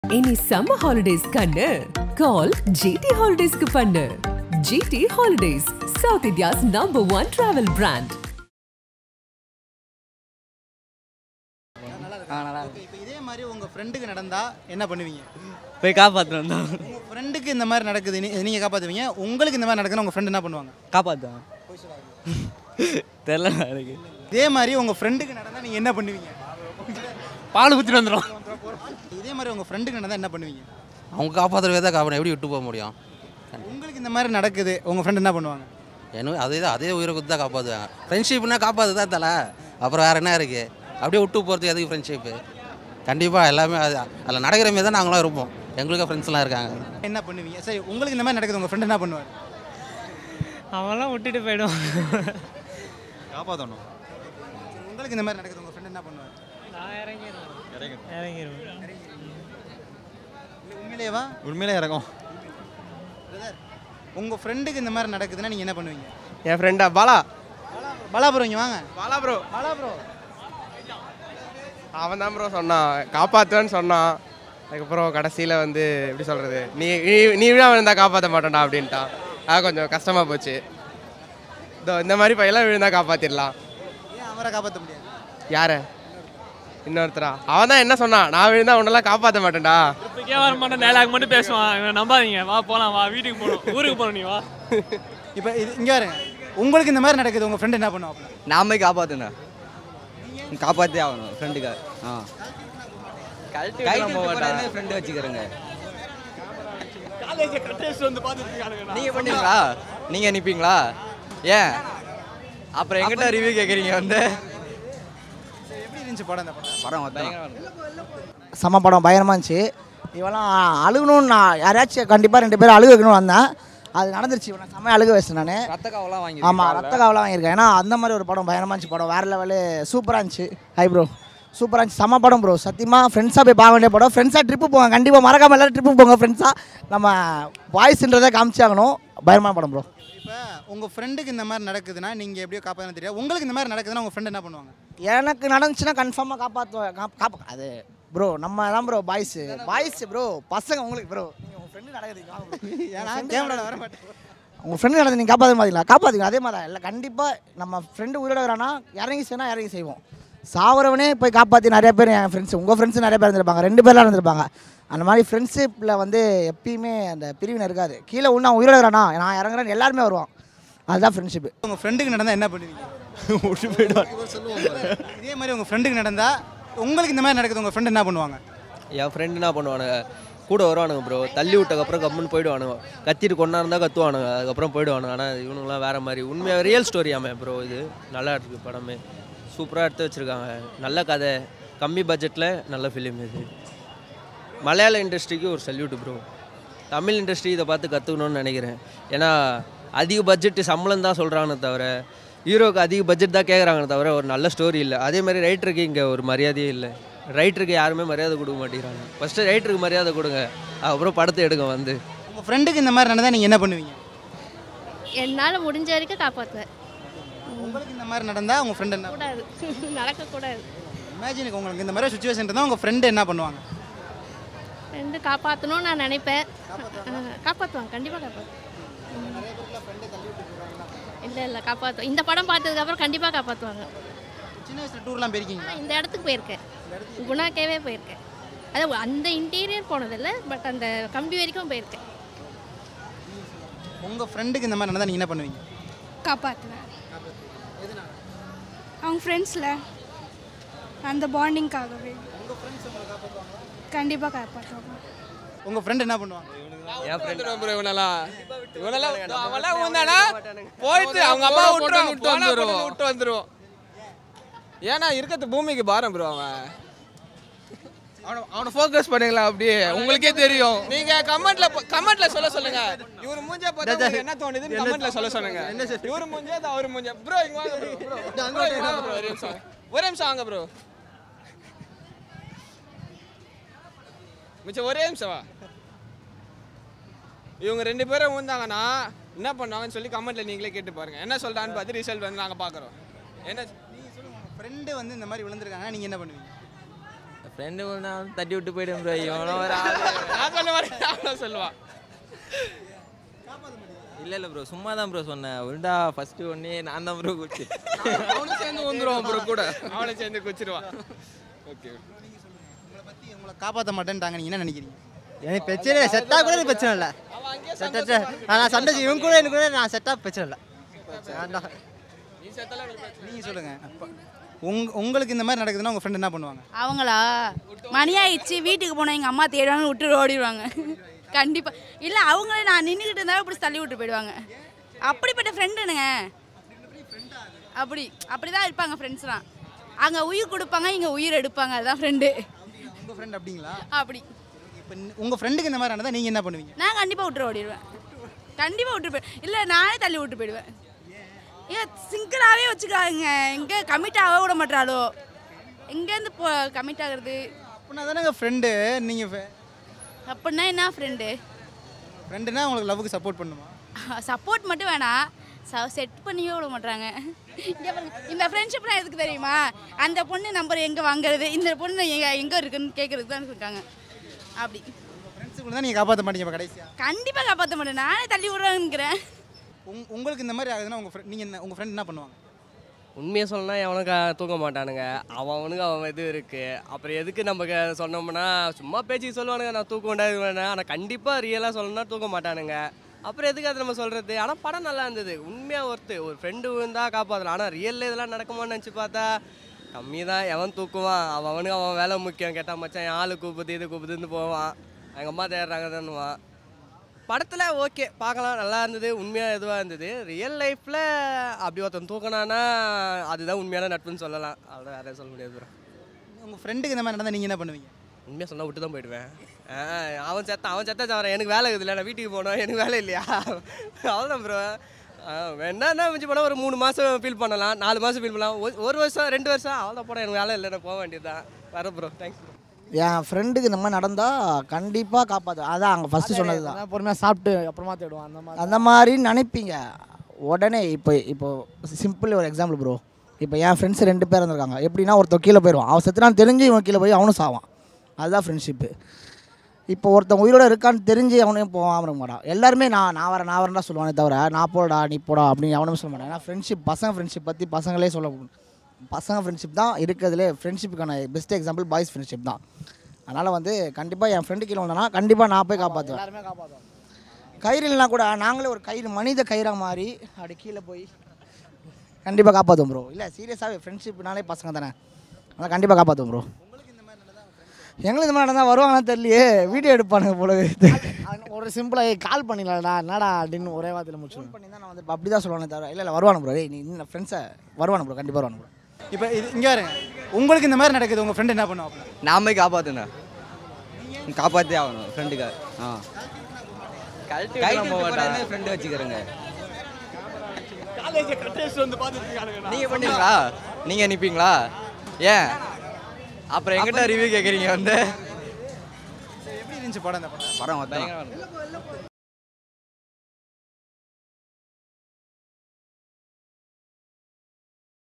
இனி summer holidays கண்ணு கால் GT ஹாலிடேஸ்க்கு பண்ணு GT holidays South India's number one travel brand ஆ நல்லா ஓகே இப்போ இதே மாதிரி உங்க ஃப்ரெண்டுக்கு நடந்தா என்ன பண்ணுவீங்க போய் காப்பாற்று வந்தோம் உங்க ஃப்ரெண்டுக்கு இந்த மாதிரி நடக்குது நீ- நீங்க காப்பாத்துவீங்க உங்களுக்கு இந்த மாதிரி நடக்குதுன்னா உங்க ஃப்ரெண்ட் என்ன பண்ணுவாங்க காப்பாற்றுவேன் தெரில எனக்கு இதே மாதிரி உங்க ஃப்ரெண்டுக்கு நடந்தா நீங்க என்ன பண்ணுவீங்க பால் ஊற்றிட்டு வந்துடும் இதே மாதிரி உங்க ஃப்ரெண்டுக்கு நடந்தா என்ன பண்ணுவீங்க அவங்க காப்பாற்றுறவே தான் காப்பாற்ற எப்படி விட்டு போக முடியும் உங்களுக்கு இந்த மாதிரி நடக்குது உங்க ஃப்ரெண்ட் என்ன பண்ணுவாங்க என்ன அதே தான் அதே உயிரை குத்து தான் காப்பாற்றுவாங்க ஃப்ரெண்ட்ஷிப்னா காப்பாற்று தான் தலை அப்புறம் வேறு என்ன இருக்குது அப்படியே விட்டு போகிறதுக்கு எதுக்கு ஃப்ரெண்ட்ஷிப்பு கண்டிப்பாக எல்லாமே அது அதில் நடக்கிற மாதிரி தான் நாங்களாம் இருப்போம் எங்களுக்கு ஃப்ரெண்ட்ஸ்லாம் இருக்காங்க என்ன பண்ணுவீங்க சரி உங்களுக்கு இந்த மாதிரி நடக்குது உங்க ஃப்ரெண்ட் என்ன பண்ணுவார் அவன்லாம் விட்டுட்டு போயிடுவான் காப்பாற்றணும் சரி, உங்களுக்கு இந்த மாதிரி நடக்குது உங்க ஃப்ரெண்ட் என்ன பண்ணுவார் நான் இறங்கிடுவேன் இறங்கிடுவேன் இல்ல, உண்மையிலேவா உண்மையிலே இறங்கும் பிரதர் உங்க ஃப்ரெண்டுக்கு இந்த மாதிரி நடக்குதுன்னா நீங்க என்ன பண்ணுவீங்க என் ஃப்ரெண்டா பாலா பலாபுரம் இங்க வாங்க பாலா ப்ரோ பாலா ப்ரோ அவன் தான் ப்ரோ சொன்னான் காப்பாற்றுவேன்னு சொன்னான் அதுக்கப்புறம் கடைசியில் வந்து எப்படி சொல்கிறது நீ நீ நீ விழா விழுந்தா காப்பாற்ற மாட்டேன்டா அப்படின்ட்டான் அது கொஞ்சம் கஷ்டமாக போச்சு இதோ இந்த மாதிரி பையெல்லாம் விழுந்தா காப்பாற்றிடலாம் ஏன் அவரை காப்பாற்ற முடியாது யாரை இன்னொருத்தரா அவன் தான் என்ன சொன்னான் நான் விழுந்தா உன்னெல்லாம் காப்பாற்ற மாட்டேன்டா இப்போக்கே வர மாட்டேன் நேலாக மட்டும் பேசுவான் இவனை நம்பாதீங்க வா போகலாம் வா வீட்டுக்கு போகணும் ஊருக்கு போகணும் நீ வா இப்போ இது இங்கே பாருங்க உங்களுக்கு இந்த மாதிரி நடக்குது உங்க ஃப்ரெண்ட் என்ன பண்ணுவாப்ல நான் போய் காப்பாற்றுனேன் காப்பாற்றே ஆகணும் ஃப்ரெண்டுக்காக ஆ கைட்டு ஃப்ரெண்டு வச்சுக்கிறேங்க நீங்கள் பண்ணுவீங்களா நீங்கள் நிற்பீங்களா ஏன் அப்புறம் எங்கிட்ட ரிவ்யூ கேட்குறீங்க வந்து எப்படி இருந்துச்சு படம் இந்த படம் படம் செம்ம படம் பயங்கரமாக இருந்துச்சு இவெல்லாம் அழுகணும்னு நான் யாராச்சும் கண்டிப்பாக ரெண்டு பேரும் அழுக வைக்கணும்னு வந்தேன் அது நடந்துருச்சு இவனை செம்ம அழுக வச்சேன் நான் ரத்த காவெல்லாம் வாங்கி ஆமாம் ரத்த காவலாம் வாங்கியிருக்கேன் ஏன்னா அந்த மாதிரி ஒரு படம் பயங்கரமாக இருந்துச்சு படம் வேறு லெவலு சூப்பராக இருந்துச்சு ஹை ப்ரோ சூப்பராக இருந்துச்சு செம்ம படம் ப்ரோ சத்தியமாக ஃப்ரெண்ட்ஸாக போய் பார்க்க வேண்டிய படம் ஃப்ரெண்ட்ஸாக ட்ரிப்பு போங்க கண்டிப்பாக மறக்காம எல்லாரும் ட்ரிப்பு போங்க ஃப்ரெண்ட்ஸாக நம்ம வாய்ஸ்ன்றதை காமிச்சாகணும் பயங்கரமான படம் ப்ரோ இப்போ உங்க ஃப்ரெண்டுக்கு இந்த மாதிரி நடக்குதுன்னா நீங்க எப்படியோ காப்பாற்ற தெரியாது உங்களுக்கு இந்த மாதிரி நடக்குதுன்னா உங்க ஃப்ரெண்ட் என்ன பண்ணுவாங்க எனக்கு நடந்துச்சுன்னா கன்ஃபார்மாக காப்பாற்றுவேன் காப்பா அது ப்ரோ நம்ம தான் ப்ரோ பாய்ஸு பாய்ஸ் ப்ரோ பசங்க உங்களுக்கு ப்ரோ நீங்கள் உங்கள் ஃப்ரெண்டு நடக்குது ஏன்னா கேமராவில் வர மாட்டேன் உங்கள் ஃப்ரெண்டு நடந்து நீங்கள் காப்பாற்ற மாட்டீங்களா காப்பாற்றுங்க அதே மாதிரி தான் இல்லை கண்டிப்பாக நம்ம ஃப்ரெண்டு உயிரோட இருக்கிறான்னா இறங்கி செய்யணும் இறங்கி செய்வோம் சாவரவனே போய் காப்பாற்றி நிறைய பேர் என் ஃப்ரெண்ட்ஸ் உங்கள் ஃப்ரெண்ட்ஸ் நிறைய பேர் இருந்திருப்பாங்க ரெண்டு பேர்லாம் இருந்திருப்பாங்க அந்த மாதிரி ஃப்ரெண்ட்ஷிப்பில் வந்து எப்பயுமே அந்த பிரிவினை இருக்காது கீழே உள்ள அவன் உயிரோட இருக்கிறானா நான் இறங்குறேன்னு எல்லாருமே வருவான் அதுதான் ஃப்ரெண்ட்ஷிப்பு உங்க ஃப்ரெண்டுக்கு நடந்தா என்ன பண்ணுவீங்க இதே மாதிரி உங்க ஃப்ரெண்டுக்கு நடந்தா உங்களுக்கு இந்த மாதிரி நடக்குது உங்க ஃப்ரெண்ட் என்ன பண்ணுவாங்க என் ஃப்ரெண்டு என்ன பண்ணுவானுங்க கூட வருவானுங்க ப்ரோ தள்ளி விட்டக்கப்புறம் கம்முன்னு போயிடுவானுங்க கத்திட்டு கொண்டா இருந்தால் கத்துவானுங்க அதுக்கப்புறம் போயிடுவானுங்க ஆனால் இவனுங்களாம் வேறு மாதிரி உண்மையாக ரியல் ஸ்டோரியாமே ப்ரோ இது நல்லா இருக்கு படமே சூப்பராக எடுத்து வச்சுருக்காங்க நல்ல கதை கம்மி பட்ஜெட்டில் நல்ல ஃபிலிம் இது மலையாள இண்டஸ்ட்ரிக்கு ஒரு சல்யூட் ப்ரோ தமிழ் இண்டஸ்ட்ரி இதை பார்த்து கற்றுக்கணும்னு நினைக்கிறேன் ஏன்னா அதிக பட்ஜெட்டு சம்பளம் தான் சொல்கிறாங்க தவிர ஹீரோக்கு அதிக பட்ஜெட் தான் கேட்குறாங்க தவிர ஒரு நல்ல ஸ்டோரி இல்லை அதே மாதிரி ரைட்டருக்கு இங்கே ஒரு மரியாதையே இல்லை ரைட்டருக்கு யாருமே மரியாதை கொடுக்க மாட்டேங்கிறாங்க ஃபஸ்ட்டு ரைட்டருக்கு மரியாதை கொடுங்க அதுக்கப்புறம் படத்தை எடுங்க வந்து உங்க ஃப்ரெண்டுக்கு இந்த மாதிரி நடந்தா நீங்க என்ன பண்ணுவீங்க என்னால் முடிஞ்ச வரைக்கும் காப்பாற்றுவேன் உங்களுக்கு இந்த மாதிரி நடந்தா உங்க ஃப்ரெண்ட் என்ன கூடாது நடக்கக்கூடாது இமேஜினுக்கு உங்களுக்கு இந்த மாதிரி சுச்சுவேஷன் இருந்தால் உங்க ஃப்ரெண்டு என்ன பண்ணுவாங்க ரெண்டு காப்பாற்றணும்னு நான் நினைப்பேன் காப்பாற்றுவாங்க கண்டிப்பாக காப்பாற்றுவேன் இல்லை இல்லை காப்பாற்றுவோம் இந்த படம் பார்த்ததுக்கப்புறம் கண்டிப்பாக காப்பாற்றுவாங்க சின்ன வயசுல டூர்லாம் போயிருக்கீங்க நான் இந்த இடத்துக்கு போயிருக்கேன் குணாக்கேவே போயிருக்கேன் அது அந்த இன்டீரியர் போனதில்லை பட் அந்த கம்பி வரைக்கும் போயிருக்கேன் உங்க ஃப்ரெண்டுக்கு இந்த மாதிரி நடந்தா நீங்க என்ன பண்ணுவீங்க காப்பாற்றுவேன் அவங்க ஃப்ரெண்ட்ஸில் அந்த பாண்டிங்காகவே கண்டிப்பாக காப்பாற்றுவாங்க உங்க ஃப்ரெண்ட் என்ன பண்ணுவாங்க என் ஃப்ரெண்டு ப்ரோ இவனெல்லாம் இவனெல்லாம் அவன்லாம் வந்தானா போயிட்டு அவங்க அப்பா விட்டுருவாங்க விட்டு வந்துருவோம் விட்டு வந்துருவோம் ஏன்னா இருக்கிறது பூமிக்கு பாரம் ப்ரோ அவன் அவனை அவனை ஃபோக்கஸ் பண்ணுங்களா அப்படியே உங்களுக்கே தெரியும் நீங்க கமெண்ட்ல கமெண்ட்ல சொல்ல சொல்லுங்க இவர் மூஞ்ச பார்த்தா உங்களுக்கு என்ன தோணுதுன்னு கமெண்ட்ல சொல்ல சொல்லுங்க இவர் மூஞ்சே அது அவர் மூஞ்ச ப்ரோ இங்க வாங்க ப்ரோ ப்ரோ இங்க வாங்க ப்ரோ ஒரே நிமிஷம் ஒரே நிமிஷம் வாங்க ப்ரோ மிச்சம் ஒரே நிமிஷம் வா இவங்க ரெண்டு பேரும் வந்தாங்கன்னா என்ன பண்ணுவாங்கன்னு சொல்லி கமெண்ட்ல நீங்களே கேட்டு பாருங்க என்ன சொல்றான்னு பார்த்து ரிசல்ட் வந்து நாங்க பாக்குறோம் என்ன ஃப்ரெண்டு வந்து இந்த மாதிரி விழுந்திருக்காங்க நீங்க என்ன பண்ணுவீங்க ஃப்ரெண்டு நான் தட்டி விட்டு போயிடுவேன் ப்ரோ இவனும் ஒரு ஆளு நான் சொன்ன மாதிரி அவனும் சொல்லுவான் இல்லை இல்லை ப்ரோ சும்மா தான் ப்ரோ சொன்னேன் உண்டா ஃபர்ஸ்ட் ஒன்னே நான் தான் ப்ரோ குச்சி அவனும் சேர்ந்து வந்துருவான் ப்ரோ கூட அவனை சேர்ந்து குச்சிருவான் ஓகே உங்களை பற்றி உங்களை காப்பாற்ற மாட்டேன்ட்டாங்க நீங்கள் என்ன நினைக்கிறீங்க எனக்கு பிரச்சனை இல்லை செட்டாக கூட எனக்கு பிரச்சனை இல்லை செட்டா நான் சண்டை செய்ய- இவன் கூட எனக்கு கூட நான் செட்டாக பிரச்சனை இல்லை வேண்டாம். நீ செத்தாலும் எனக்கு பிரச்சனை நீங்கள் சொல்லுங்கள் உங் உங்களுக்கு இந்த மாதிரி நடக்குதுன்னா உங்கள் ஃப்ரெண்ட் என்ன பண்ணுவாங்க அவங்களா மணி ஆயிடுச்சு வீட்டுக்கு போனால் எங்கள் அம்மா தேடுவாங்க விட்டு ஓடிடுவாங்க கண்டிப்பாக இல்லை அவங்களே நான் நின்றுக்கிட்டு இருந்தாலும் இப்படி தள்ளி விட்டு போயிடுவாங்க அப்படிப்பட்ட ஃப்ரெண்டுனுங்க அப்படி அப்படி தான் இருப்பாங்க ஃப்ரெண்ட்ஸ்லாம் அங்கே உயிர் கொடுப்பாங்க இங்கே உயிர் எடுப்பாங்க அதுதான் ஃப்ரெண்டு உங்கள் ஃப்ரெண்ட் அப்படிங்களா அப்படி இப்போ உங்கள் ஃப்ரெண்டுக்கு இந்த மாதிரி நடந்தால் நீங்கள் என்ன பண்ணுவீங்க நான் கண்டிப்பாக விட்டு ஓடிடுவேன் கண்டிப்பாக விட்டு போய் இல்லை நானே தள்ளி விட்டு போயிடுவேன் ஏன் சிங்கிளாகவே வச்சுக்காங்க எங்கே கமிட் ஆக விட மாட்டாளோ எங்கேருந்து போ கமிட் ஆகுறது அப்படின்னா தானே ஃப்ரெண்டு நீங்கள் அப்படின்னா என்ன ஃப்ரெண்டு ஃப்ரெண்டுனா உங்களுக்கு லவ்வுக்கு சப்போர்ட் பண்ணுமா சப்போர்ட் மட்டும் வேணாம் செட் பண்ணியே விட மாட்டாங்க இங்க பாருங்க, இந்த ஃப்ரெண்ட்ஷிப்லாம் எதுக்கு தெரியுமா அந்த பொண்ணு நம்பர் எங்கே வாங்குறது இந்த பொண்ணு எங்கே எங்கே இருக்குன்னு கேட்குறதுக்கு தான் இருக்காங்க அப்படி ஃப்ரெண்ட்ஸுக்குள்ள தான் நீங்கள் காப்பாற்ற மாட்டீங்க இப்போ கடைசியாக கண்டிப்பாக காப்பாற்ற மாட்டேன் நானே தள்ளி விடுறேங்கிறேன் உங் உங்களுக்கு இந்த மாதிரி ஆகுதுன்னா உங்கள் ஃப்ரெண்ட் நீங்கள் என்ன உங்கள் ஃப்ரெண்ட் என்ன பண்ணுவாங்க உண்மையை சொல்லணும்னா எவனுக்கு தூக்க மாட்டானுங்க அவன் அவனுக்கு அவன் இது இருக்குது அப்புறம் எதுக்கு நம்ம க- சொன்னோம்னா சும்மா பேச்சுக்கு சொல்லுவானுங்க நான் தூக்க வேண்டாம் இது வேணாம் ஆனால் கண்டிப்பாக ரியலாக சொல்லணும்னா தூக்க மாட்டானுங்க அப்புறம் எதுக்கு அது நம்ம சொல்கிறது ஆனால் படம் நல்லா இருந்தது உண்மையாக ஒருத்து ஒரு ஃப்ரெண்டு விழுந்தா காப்பாற்றலாம் ஆனால் ரியலில் இதெல்லாம் நடக்குமான்னு நினச்சி பார்த்தா கம்மி தான் எவன் தூக்குவான் அவன் அவனுக்கு அவன் வேலை முக்கியம் கேட்டால் மச்சான் என் ஆளு கூப்பிது இது கூப்பிதுன்னு போவான் எங்கள் அம்மா தேடுறாங்கன்னுவான் படத்தில் ஓகே பார்க்கலாம் நல்லா இருந்தது உண்மையாக இதுவாக இருந்தது ரியல் லைஃப்பில் அப்படி ஒருத்தன் தூக்கினானா அதுதான் உண்மையான நட்புன்னு சொல்லலாம் அவ்வளோ வேறு சொல்ல முடியாது bro. உங்கள் ஃப்ரெண்டுக்கு இந்த மாதிரி நடந்தால் நீங்கள் என்ன பண்ணுவீங்க உண்மையாக சொன்னால் விட்டு தான் போயிடுவேன் ஆ, அவன் செத்தான் அவன் செத்தா சாவறேன் எனக்கு வேலை இருக்குதுல்ல நான் வீட்டுக்கு போகணும் எனக்கு வேலை இல்லையா அவ்வளோதான் ப்ரோ வேணா மிஞ்சி போனால் ஒரு மூணு மாதம் ஃபீல் பண்ணலாம் நாலு மாதம் ஃபீல் பண்ணலாம் ஒரு- ஒரு வருஷம் ரெண்டு வருஷம் அவ்வளோ போட எனக்கு வேலை இல்லை நான் போக வேண்டியது தான் வர ப்ரோ தேங்க்ஸ் என் ஃப்ரெண்டுக்கு இந்த மாதிரி நடந்தால் கண்டிப்பாக காப்பாற்று அதான் அங்கே ஃபஸ்ட்டு சொன்னது தான் பொறுமையாக சாப்பிட்டு அப்புறமா தேடுவோம் அந்த மாதிரி அந்த மாதிரி நினைப்பீங்க உடனே இப்போ இப்போ சிம்பிள் ஒரு எக்ஸாம்பிள் ப்ரோ இப்போ என் ஃப்ரெண்ட்ஸ் ரெண்டு பேர் இருந்திருக்காங்க எப்படின்னா ஒருத்தன் கீழே போயிடுவான் அவன் செத்துனான்னு தெரிஞ்சு இவன் கீழே போய் அவனும் சாவான் அதுதான் ஃப்ரெண்ட்ஷிப்பு இப்போ ஒருத்தன் உயிரோட இருக்கான்னு தெரிஞ்சு அவனையும் போகாம இருக்க மாட்டான் எல்லாருமே நான் நான் வரேன் நான் வரேன்டா சொல்லுவானே தவிர நான் போடா நீ போடா அப்படின்னு அவனும் சொல்ல மாட்டான் ஏன்னா ஃப்ரெண்ட்ஷிப் பசங்க ஃப்ரெண்ட்ஷிப் பற்றி பசங்களே சொல்ல பசங்க ஃப்ரெண்ட்ஷிப் தான் இருக்கிறதுலே ஃப்ரெண்ட்ஷிப்புக்கான பெஸ்ட் எக்ஸாம்பிள் பாய்ஸ் ஃப்ரெண்ட்ஷிப் தான் அதனால் வந்து கண்டிப்பாக என் ஃப்ரெண்டு கீழே வந்தானா கண்டிப்பாக நான் போய் காப்பாற்றுவேன் எல்லாருமே காப்பாற்றுவோம் கயிறு இல்லைனா கூட நாங்களே ஒரு கயிறு மனித கயிறாக மாறி அப்படி கீழே போய் கண்டிப்பாக காப்பாற்றுவோம் ப்ரோ இல்லை சீரியஸாகவே ஃப்ரெண்ட்ஷிப்னாலே பசங்க தானே அதான் கண்டிப்பாக காப்பாற்றுவோம் ப்ரோ எங்களுக்கு இந்த மாதிரி நடந்தால் வருவாங்கன்னு தெரியலையே வீடியோ எடுப்பானுங்க போல ஒரு சிம்பிளாக கால் பண்ணிடலாம்டா என்னடா அப்படின்னு ஒரே வார்த்தையில் முடிச்சிடுவோம் பண்ணி தான் நான் வந்து அப்படி தான் சொல்லுவானே தவிர இல்லை இல்லை வருவானு ப்ரோ நீ இந்த ஃப்ரெண்ட்ஸை வருவானு ப்ரோ கண்டிப்பாக வருவானு ப்ரோ இப்போ இது இங்கே பாருங்க உங்களுக்கு இந்த மாதிரி நடக்குது உங்கள் ஃப்ரெண்ட் என்ன பண்ணுவாங்க நான் போய் காப்பாற்றுனேன் காப்பாற்றே ஆகணும் ஃப்ரெண்டுக்கு ஆ கழட்டி கைட்டு விட்டுலாம் போக மாட்டான் ஃப்ரெண்டு வச்சுக்கிறேங்க காலேஜை கட்டேஸ்ட் வந்து பார்த்துட்டு இருக்கானுங்க நீங்கள் பண்ணுவீங்களா நீங்கள் நிற்பீங்களா ஏன் அப்புறம் எங்கிட்ட ரிவ்யூ கேட்குறீங்க வந்து எப்படி இருந்துச்சு படம் இந்த படம் படம் பயங்கரமா இருக்கு.